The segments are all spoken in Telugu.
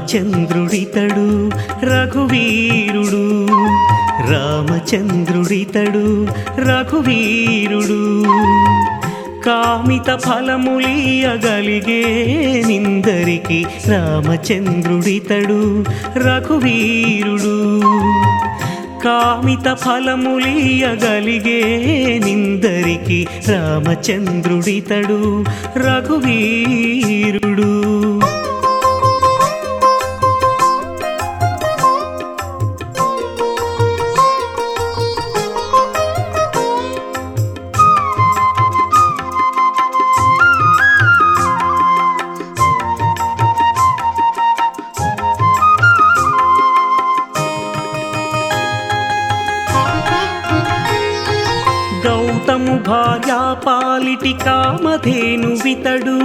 రామచంద్రుడితడు రఘువీరుడు రామచంద్రుడితడు రఘువీరుడు కామిత ఫలములియగలిగే నిందరికి రామచంద్రుడితడు రఘువీరుడు కామిత ఫలములియగలిగే నిందరికి రామచంద్రుడితడు రఘువీరుడు గౌతము భార్యా పాలిటి కామధేను వితడు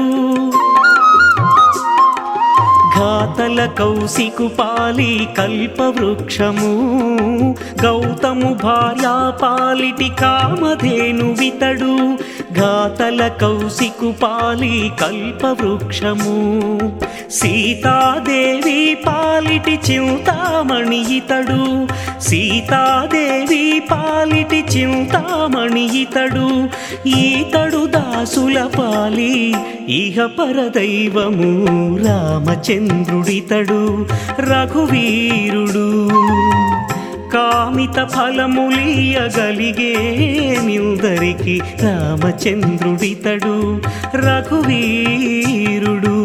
ఘాతల కౌశికు పాలి కల్పవృక్షము గౌతము భార్యా పాలిటి కామధేను వితడు ఘాతల కౌశికు పాలి కల్పవృక్షము సీతాదేవి పాలిటి చింతామణి ఇతడు సీతాదేవి పాలిటి చింతామణి ఇతడు ఈతడు దాసుల పాలి ఇహ పరదైవము రామచంద్రుడితడు రఘువీరుడు కామిత ఫలములియగలిగే నిందరికి రామచంద్రుడితడు రఘువీరుడు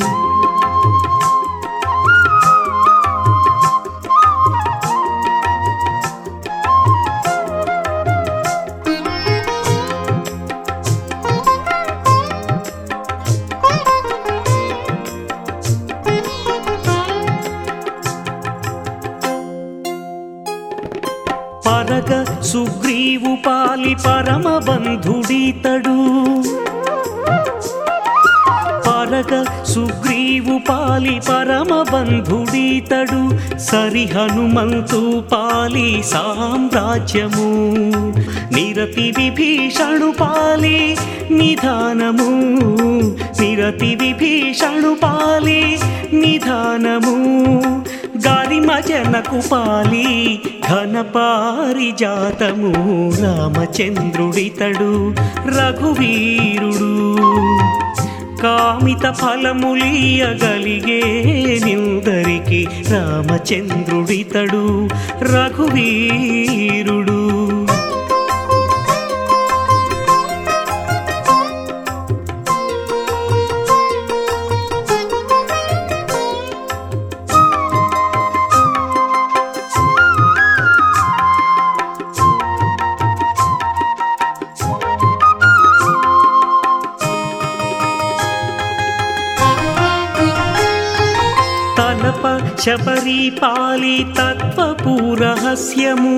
పరగ సుగ్రీవు పాలి పరమ బంధుడితడు పరగ సుగ్రీవు పాలి పరమ బంధుడితడు సరి హనుమంతు పాలి సామ్రాజ్యము నిరతి విభీషణు పాలి నిధానము నిరతి విభీషణు పాలి నిధానము గారిమ జనకు పాలి ఘనపారిజాతము రామచంద్రుడితడు రఘువీరుడు కామిత ఫలములియగలిగే నిందరికి రామచంద్రుడితడు రఘువీరుడు తలప శబరి పాలి తత్వపు రహస్యము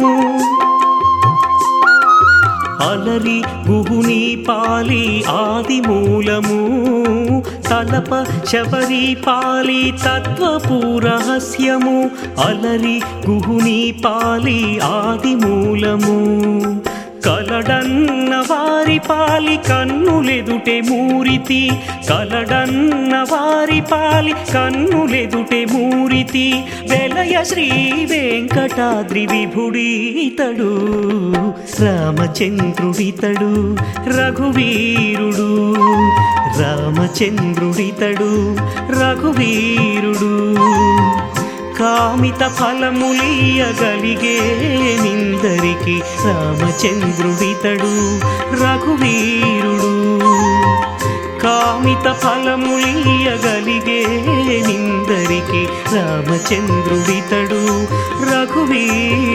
అలరి గుహుని పాలి ఆది మూలము తలప శబరి పాలి తత్వపు రహస్యము అలరి గుహుని పాలి ఆది మూలము కలడన్న వారి పాలి కన్నులెదుటే మూరితి కలడన్న వారి పాలి కన్నులెదుటే మూరితి వెలయ శ్రీ వెంకటాద్రి విభుడీతడు రామచంద్రుడితడు రఘువీరుడు రామచంద్రుడితడు రఘువీరుడు కామిత ఫలములియగలిగే నిందరికి రామచంద్రుడితడు రఘువీరుడు కామిత ఫలములియగలిగే నిందరికి రామచంద్రుడితడు రఘువీరుడు